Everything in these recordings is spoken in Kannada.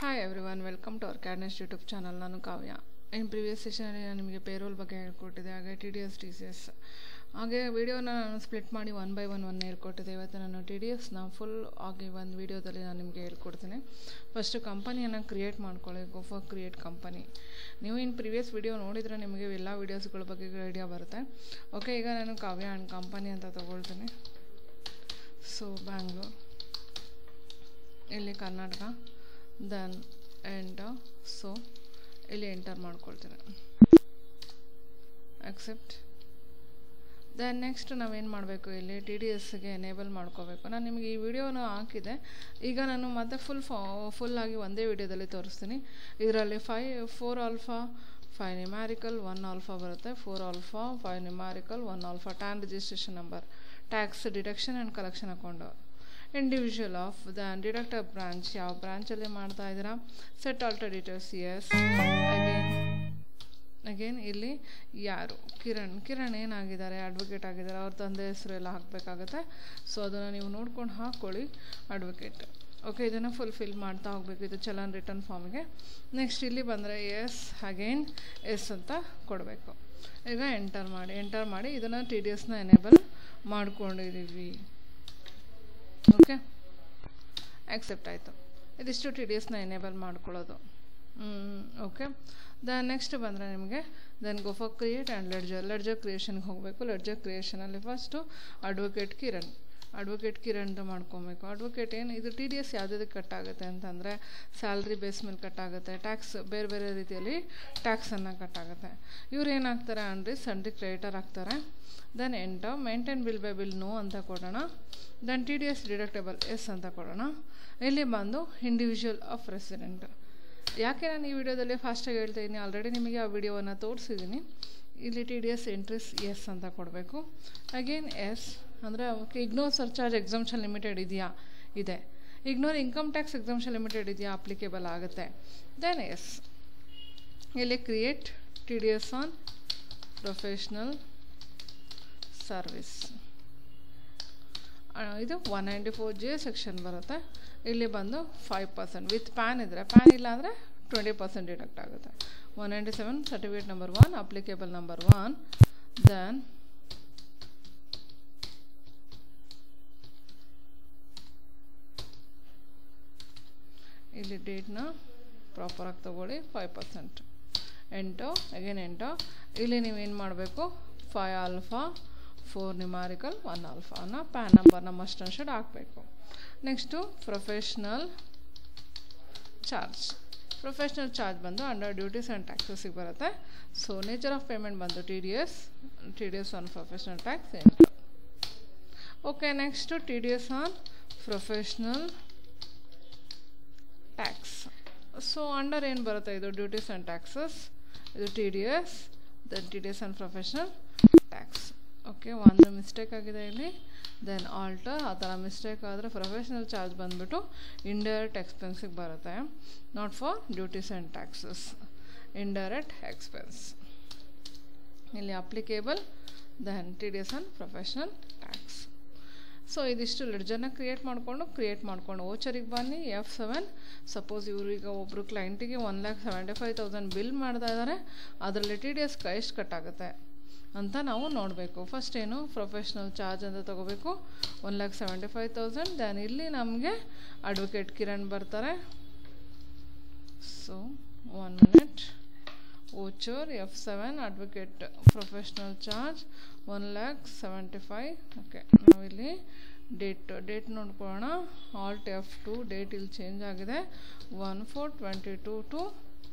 hi everyone welcome to our Cadence YouTube channel ನಾನು ಕಾವ್ಯ ಇನ್ ಪ್ರಿವಿಯಸ್ ಸೆಷನಲ್ಲಿ ನಾನು ನಿಮಗೆ ಪೇರೋಲ್ ಬಗ್ಗೆ ಹೇಳ್ಕೊಟ್ಟಿದ್ದೆ ಹಾಗೆ T D S T C S ಹಾಗೆ ವಿಡಿಯೋನ ನಾನು ಸ್ಪ್ಲಿಟ್ ಮಾಡಿ ಒನ್ ಬೈ ಒನ್ ಒನ್ ಹೇಳ್ಕೊಟ್ಟಿದ್ದೆ ಇವತ್ತು ನಾನು ಟಿ ಡಿ ಎಸ್ನ ಫುಲ್ ಆಗಿ ಒಂದು ವಿಡಿಯೋದಲ್ಲಿ ನಾನು ನಿಮಗೆ ಹೇಳ್ಕೊಡ್ತೀನಿ ಫಸ್ಟು ಕಂಪನಿಯನ್ನು ಕ್ರಿಯೇಟ್ ಮಾಡ್ಕೊಳ್ಳಿ ಗೋ ಫಾರ್ ಕ್ರಿಯೇಟ್ ಕಂಪನಿ ನೀವು ಇನ್ನು ಪ್ರಿವಿಯಸ್ ವಿಡಿಯೋ ನೋಡಿದರೆ ನಿಮಗೆ ಎಲ್ಲ ವೀಡಿಯೋಸ್ಗಳ ಬಗ್ಗೆ ಐಡಿಯಾ ಬರುತ್ತೆ ಓಕೆ ಈಗ ನಾನು ಕಾವ್ಯ ಆ್ಯಂಡ್ ಕಂಪನಿ ಅಂತ ತೊಗೊಳ್ತೀನಿ ಸೊ ಬ್ಯಾಂಗ್ಳೂರ್ ಇಲ್ಲಿ ಕರ್ನಾಟಕ ದೆನ್ ಎಂಟರ್ ಸೊ ಇಲ್ಲಿ ಎಂಟರ್ ಮಾಡ್ಕೊಳ್ತೀನಿ ಅಕ್ಸೆಪ್ಟ್ ದೆನ್ ನೆಕ್ಸ್ಟ್ ನಾವೇನು ಮಾಡಬೇಕು ಇಲ್ಲಿ ಟಿ ಡಿ ಎಸ್ಗೆ ಎನೇಬಲ್ ಮಾಡ್ಕೋಬೇಕು ನಾನು ನಿಮಗೆ ಈ ವಿಡಿಯೋನ ಹಾಕಿದೆ ಈಗ ನಾನು ಮತ್ತೆ ಫುಲ್ ಫಾ ಫುಲ್ಲಾಗಿ ಒಂದೇ ವಿಡಿಯೋದಲ್ಲಿ ತೋರಿಸ್ತೀನಿ ಇದರಲ್ಲಿ five four alpha five numerical one alpha ಬರುತ್ತೆ four alpha five numerical one alpha TAN registration number tax deduction and collection account individual of the deductor branch ಯಾವ ಬ್ರಾಂಚಲ್ಲಿ ಮಾಡ್ತಾ ಇದ್ದೀರಾ set alter details yes again again ಇಲ್ಲಿ ಯಾರು ಕಿರಣ್ ಕಿರಣ್ ಏನಾಗಿದ್ದಾರೆ ಅಡ್ವೊಕೇಟ್ ಆಗಿದ್ದಾರೆ ಅವ್ರ ತಂದೆ ಹೆಸರು ಎಲ್ಲ ಹಾಕಬೇಕಾಗತ್ತೆ ಸೊ ಅದನ್ನು ನೀವು ನೋಡ್ಕೊಂಡು ಹಾಕ್ಕೊಳ್ಳಿ ಅಡ್ವೊಕೇಟ್ ಓಕೆ ಇದನ್ನು ಫುಲ್ಫಿಲ್ ಮಾಡ್ತಾ ಹೋಗಬೇಕು ಇದು ಚಲನ್ ರಿಟರ್ನ್ ಫಾರ್ಮ್ಗೆ ನೆಕ್ಸ್ಟ್ ಇಲ್ಲಿ ಬಂದರೆ ಎಸ್ ಅಗೇನ್ ಎಸ್ ಅಂತ ಕೊಡಬೇಕು ಈಗ ಎಂಟರ್ ಮಾಡಿ ಎಂಟರ್ ಮಾಡಿ ಇದನ್ನು ಟಿ ಡಿ ಎಸ್ನ ಎನೇಬಲ್ ಮಾಡ್ಕೊಂಡಿದ್ದೀವಿ ಓಕೆ ಆಕ್ಸೆಪ್ಟ್ ಆಯಿತು ಇದಿಷ್ಟು ಟಿ ಡಿ ಎಸ್ನ ಎನೇಬಲ್ ಮಾಡ್ಕೊಳ್ಳೋದು ಓಕೆ ದೆನ್ ನೆಕ್ಸ್ಟ್ ಬಂದರೆ ನಿಮಗೆ then go for create and ledger ledger ಕ್ರಿಯೇಷನ್ಗೆ ಹೋಗಬೇಕು ಲೆಡ್ಜರ್ ಕ್ರಿಯೇಷನಲ್ಲಿ first advocate Kiran advocate Kiran ಮಾಡ್ಕೊಬೇಕು ಅಡ್ವೊಕೇಟ್ ಏನು ಇದು ಟಿ ಡಿ ಎಸ್ ಯಾವುದಕ್ಕೆ ಕಟ್ ಆಗುತ್ತೆ ಅಂತಂದರೆ ಸ್ಯಾಲ್ರಿ ಬೇಸ್ ಮೇಲೆ ಕಟ್ ಆಗುತ್ತೆ ಟ್ಯಾಕ್ಸ್ ಬೇರೆ ಬೇರೆ ರೀತಿಯಲ್ಲಿ ಟ್ಯಾಕ್ಸನ್ನು ಕಟ್ ಆಗುತ್ತೆ ಇವ್ರು ಏನಾಗ್ತಾರೆ ಅಂದರೆ ಸಣ್ಣ ಕ್ರಿಯೇಟರ್ ಆಗ್ತಾರೆ then enter maintain bill by bill no ಅಂತ ಕೊಡೋಣ then T D S deductible yes ಅಂತ ಕೊಡೋಣ ಇಲ್ಲಿ ಬಂದು ಇಂಡಿವಿಜುವಲ್ ಆಫ್ ರೆಸಿಡೆಂಟ್ ಯಾಕೆ ನಾನು ಈ ವಿಡಿಯೋದಲ್ಲಿ ಫಾಸ್ಟಾಗಿ ಹೇಳ್ತಾ ಇದ್ದೀನಿ ಆಲ್ರೆಡಿ ನಿಮಗೆ ಆ ವಿಡಿಯೋವನ್ನು ತೋರಿಸಿದ್ದೀನಿ ಇಲ್ಲಿ T D S entries yes ಅಂತ ಕೊಡಬೇಕು ಅಗೇನ್ ಎಸ್ ಅಂದರೆ okay ignore surcharge exemption limited ಇದೆಯಾ ಇದೆ ignore income tax exemption limited ಇದೆಯಾ ಅಪ್ಲಿಕೇಬಲ್ ಆಗುತ್ತೆ ದೆನ್ ಎಸ್ ಇಲ್ಲಿ create T D S on professional service ಇದು one ninety four J section ಬರುತ್ತೆ ಇಲ್ಲಿ ಬಂದು ಫೈವ್ ಪರ್ಸೆಂಟ್ ವಿತ್ ಪ್ಯಾನ್ ಇದ್ದರೆ ಪ್ಯಾನ್ ಇಲ್ಲ ಅಂದರೆ ಟ್ವೆಂಟಿ ಪರ್ಸೆಂಟ್ ಡಿಡಕ್ಟ್ ಆಗುತ್ತೆ one ninety seven certificate number one applicable number one then ಇಲ್ಲಿ ಡೇಟ್ನ ಪ್ರಾಪರಾಗಿ ತೊಗೊಳ್ಳಿ ಫೈವ್ ಪರ್ಸೆಂಟ್ ಎಂಟು ಅಗೇನ್ ಎಂಟು ಇಲ್ಲಿ ನೀವೇನು ಮಾಡಬೇಕು five alpha four numerical one ಆಲ್ಫಾನ ಪ್ಯಾನ್ ನಂಬರ್ನ ಮಸ್ಟ್ ಅನ್ ಶುಡ್ ಹಾಕಬೇಕು next professional charge professional charge ಬಂದು ಅಂಡರ್ ಡ್ಯೂಟೀಸ್ ಆ್ಯಂಡ್ ಟ್ಯಾಕ್ಸಸ್ಸಿಗೆ ಬರುತ್ತೆ ಸೊ ನೇಚರ್ ಆಫ್ ಪೇಮೆಂಟ್ ಬಂದು T D S T D S on professional tax enter okay next T D S on professional tax so under ಏನು ಬರುತ್ತೆ ಇದು ಡ್ಯೂಟೀಸ್ ಆ್ಯಂಡ್ ಟ್ಯಾಕ್ಸಸ್ ಇದು T D S then T D S and professional tax okay ಒಂದು ಮಿಸ್ಟೇಕ್ ಆಗಿದೆ ಇಲ್ಲಿ ದೆನ್ ಆಲ್ಟರ್ ಆ ಥರ ಮಿಸ್ಟೇಕ್ ಆದರೆ ಪ್ರೊಫೆಷ್ನಲ್ ಚಾರ್ಜ್ ಬಂದುಬಿಟ್ಟು ಇಂಡೈರೆಕ್ಟ್ ಎಕ್ಸ್ಪೆನ್ಸಿಗೆ ಬರುತ್ತೆ not for duties and taxes indirect expense ಇಲ್ಲಿ applicable then T D S and professional tax so ಇದಿಷ್ಟು ಲೆಡ್ಜರ್ನ ಕ್ರಿಯೇಟ್ ಮಾಡಿಕೊಂಡು ಕ್ರಿಯೇಟ್ ಮಾಡ್ಕೊಂಡು ಓಚರಿಗೆ ಬನ್ನಿ ಎಫ್ ಸೆವೆನ್ ಸಪೋಸ್ ಇವರು ಈಗ ಒಬ್ಬರು ಕ್ಲೈಂಟಿಗೆ one lakh seventy five thousand bill ಮಾಡ್ತಾ ಇದ್ದಾರೆ ಅದರಲ್ಲಿ ಟಿ ಡಿ ಎಸ್ ಎಷ್ಟು ಕಟ್ಟಾಗುತ್ತೆ ಅಂತ ನಾವು ನೋಡಬೇಕು ಫಸ್ಟ್ ಏನು ಪ್ರೊಫೆಷ್ನಲ್ ಚಾರ್ಜ್ ಅಂತ ತೊಗೋಬೇಕು one lakh seventy five thousand then ಇಲ್ಲಿ ನಮಗೆ ಅಡ್ವೊಕೇಟ್ ಕಿರಣ್ ಬರ್ತಾರೆ so one minute voucher F seven advocate professional charge one lakh seventy five okay ನಾವಿಲ್ಲಿ ಡೇಟ್ ಡೇಟ್ ನೋಡ್ಕೊಳ್ಳೋಣ ಆಲ್ಟ್ ಎಫ್ ಟು ಡೇಟ್ ಇಲ್ಲಿ ಚೇಂಜ್ ಆಗಿದೆ one four twenty two to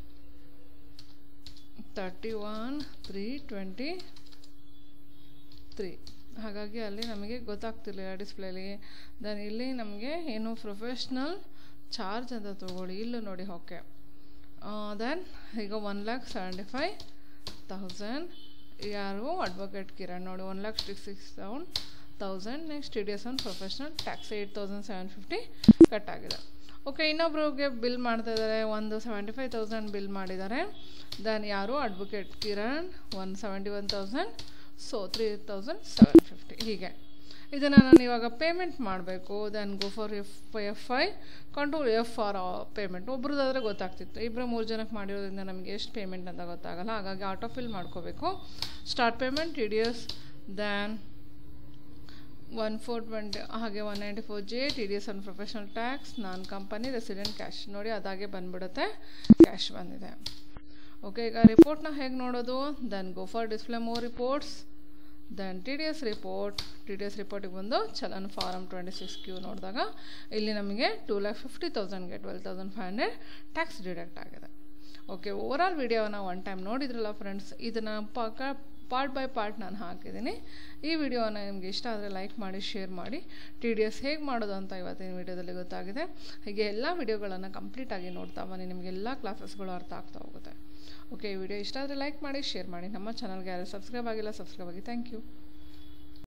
thirty one three twenty three ಹಾಗಾಗಿ ಅಲ್ಲಿ ನಮಗೆ ಗೊತ್ತಾಗ್ತಿರ್ಲಿಲ್ಲ ಡಿಸ್ಪ್ಲೇಲಿ ದೆನ್ ಇಲ್ಲಿ ನಮಗೆ ಏನು ಪ್ರೊಫೆಷ್ನಲ್ ಚಾರ್ಜ್ ಅಂತ ತೊಗೊಳ್ಳಿ ಇಲ್ಲೂ ನೋಡಿ ಓಕೆ ದೆನ್ ಈಗ one lakh seventy five thousand ಯಾರು ಅಡ್ವೊಕೇಟ್ ಕಿರಣ್ ನೋಡಿ one lakh six six seven thousand next T D S one professional tax eight thousand seven fifty cut ಆಗಿದೆ ಓಕೆ ಇನ್ನೊಬ್ರಿಗೆ ಬಿಲ್ ಮಾಡ್ತಾ ಇದ್ದಾರೆ ಒಂದು ಸೆವೆಂಟಿ ಫೈವ್ ತೌಸಂಡ್ ಬಿಲ್ ಮಾಡಿದ್ದಾರೆ ದೆನ್ ಯಾರು advocate Kiran one seventy one thousand so three thousand seven fifty ಹೀಗೆ ಇದನ್ನು ನಾನು ಇವಾಗ ಪೇಮೆಂಟ್ ಮಾಡಬೇಕು then go for F F I control F four payment ಒಬ್ರದ್ದಾದರೆ ಗೊತ್ತಾಗ್ತಿತ್ತು ಇಬ್ಬರು ಮೂರು ಜನಕ್ಕೆ ಮಾಡಿರೋದ್ರಿಂದ ನಮಗೆ ಎಷ್ಟು ಪೇಮೆಂಟ್ ಅಂತ ಗೊತ್ತಾಗಲ್ಲ ಹಾಗಾಗಿ ಆಟೋ ಫಿಲ್ ಮಾಡ್ಕೋಬೇಕು start payment T D S then one four twenty ಹಾಗೆ one ninety four J T D S one professional tax non company resident cash ನೋಡಿ ಅದಾಗೆ ಬಂದ್ಬಿಡುತ್ತೆ ಕ್ಯಾಶ್ ಬಂದಿದೆ ಓಕೆ ಈಗ ರಿಪೋರ್ಟ್ನ ಹೇಗೆ ನೋಡೋದು then go for display more reports then T D S report T D S ರಿಪೋರ್ಟಿಗೆ ಬಂದು challan form twenty six Q ನೋಡಿದಾಗ ಇಲ್ಲಿ ನಮಗೆ ಟೂ ಲ್ಯಾಕ್ ಫಿಫ್ಟಿ ತೌಸಂಡ್ಗೆ twelve thousand five hundred tax deduct ಆಗಿದೆ ಓಕೆ ಓವರಾಲ್ ವಿಡಿಯೋನ ಒನ್ ಟೈಮ್ ನೋಡಿದ್ರಲ್ಲ ಫ್ರೆಂಡ್ಸ್ ಇದನ್ನು ಪಕ್ಕ ಪಾರ್ಟ್ ಬೈ ಪಾರ್ಟ್ ನಾನು ಹಾಕಿದ್ದೀನಿ ಈ ವಿಡಿಯೋನ ನಿಮಗೆ ಇಷ್ಟ ಆದರೆ ಲೈಕ್ ಮಾಡಿ ಶೇರ್ ಮಾಡಿ ಟಿ ಡಿ ಎಸ್ ಹೇಗೆ ಮಾಡೋದು ಅಂತ ಇವತ್ತಿನ ವಿಡಿಯೋದಲ್ಲಿ ಗೊತ್ತಾಗಿದೆ ಹೀಗೆ ಎಲ್ಲ ವಿಡಿಯೋಗಳನ್ನು ಕಂಪ್ಲೀಟಾಗಿ ನೋಡ್ತಾ ಬನ್ನಿ ನಿಮಗೆ ಎಲ್ಲ ಕ್ಲಾಸಸ್ಗಳು ಅರ್ಥ ಆಗ್ತಾ ಹೋಗುತ್ತೆ ಓಕೆ ಈ ವಿಡಿಯೋ ಇಷ್ಟ ಆದರೆ ಲೈಕ್ ಮಾಡಿ ಶೇರ್ ಮಾಡಿ ನಮ್ಮ ಚಾನಲ್ಗೆ ಯಾರು ಸಬ್ಸ್ಕ್ರೈಬ್ ಆಗಿಲ್ಲ ಸಬ್ಸ್ಕ್ರೈಬ್ ಆಗಿ ಥ್ಯಾಂಕ್ ಯು